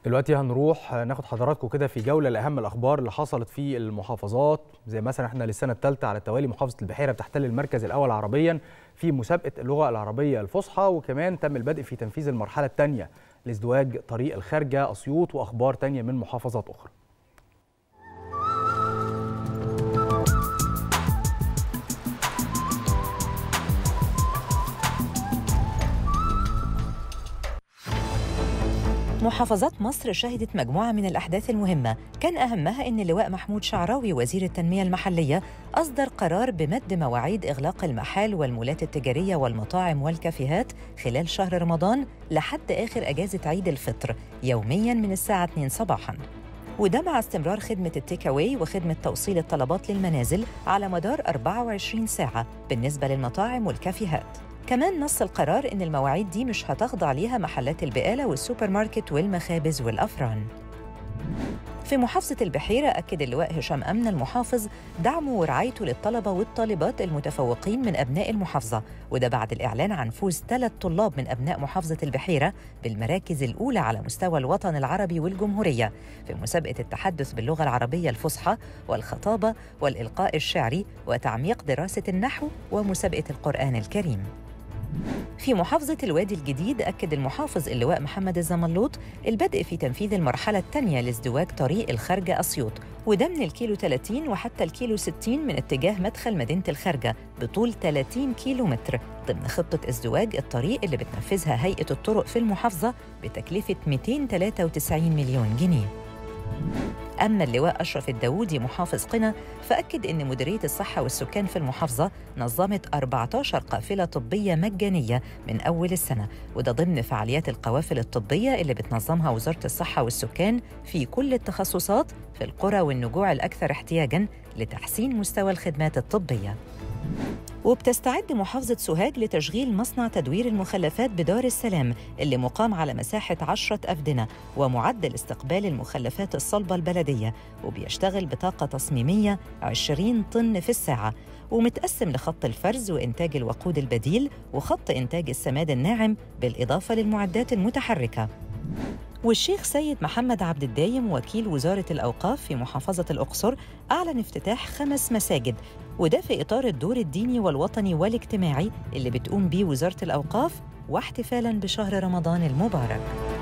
دلوقتي هنروح ناخد حضراتكم كده في جوله لاهم الاخبار اللي حصلت في المحافظات زي مثلا احنا للسنه الثالثه على التوالي محافظه البحيره بتحتل المركز الاول عربيا في مسابقه اللغه العربيه الفصحى وكمان تم البدء في تنفيذ المرحله الثانيه لازدواج طريق الخارجه اسيوط واخبار ثانيه من محافظات اخرى محافظات مصر شهدت مجموعة من الأحداث المهمة كان أهمها أن اللواء محمود شعراوي وزير التنمية المحلية أصدر قرار بمد مواعيد إغلاق المحال والمولات التجارية والمطاعم والكافيهات خلال شهر رمضان لحد آخر أجازة عيد الفطر يومياً من الساعة 2 صباحاً وده مع استمرار خدمة التيك أواي وخدمة توصيل الطلبات للمنازل على مدار 24 ساعة بالنسبة للمطاعم والكافيهات كمان نص القرار إن المواعيد دي مش هتخضع ليها محلات البقالة والسوبر ماركت والمخابز والأفران في محافظة البحيرة أكد اللواء هشام أمن المحافظ دعمه ورعايته للطلبة والطالبات المتفوقين من أبناء المحافظة وده بعد الإعلان عن فوز ثلاث طلاب من أبناء محافظة البحيرة بالمراكز الأولى على مستوى الوطن العربي والجمهورية في مسابقة التحدث باللغة العربية الفصحى والخطابة والإلقاء الشعري وتعميق دراسة النحو ومسابقة القرآن الكريم في محافظة الوادي الجديد أكد المحافظ اللواء محمد الزملوط البدء في تنفيذ المرحلة الثانية لازدواج طريق الخارجة أسيوط وده من الكيلو 30 وحتى الكيلو 60 من اتجاه مدخل مدينة الخارجة بطول 30 كيلو متر ضمن خطة ازدواج الطريق اللي بتنفذها هيئة الطرق في المحافظة بتكلفة 293 مليون جنيه أما اللواء أشرف الداوودي محافظ قنا فأكد أن مديرية الصحة والسكان في المحافظة نظمت 14 قافلة طبية مجانية من أول السنة وده ضمن فعاليات القوافل الطبية اللي بتنظمها وزارة الصحة والسكان في كل التخصصات في القرى والنجوع الأكثر احتياجاً لتحسين مستوى الخدمات الطبية وبتستعد محافظة سوهاج لتشغيل مصنع تدوير المخلفات بدار السلام اللي مقام على مساحة عشرة أفدنة ومعدل استقبال المخلفات الصلبة البلدية وبيشتغل بطاقة تصميمية 20 طن في الساعة ومتقسم لخط الفرز وإنتاج الوقود البديل وخط إنتاج السماد الناعم بالإضافة للمعدات المتحركة والشيخ سيد محمد عبد الدايم وكيل وزارة الأوقاف في محافظة الأقصر أعلن افتتاح خمس مساجد وده في إطار الدور الديني والوطني والاجتماعي اللي بتقوم بيه وزارة الأوقاف واحتفالاً بشهر رمضان المبارك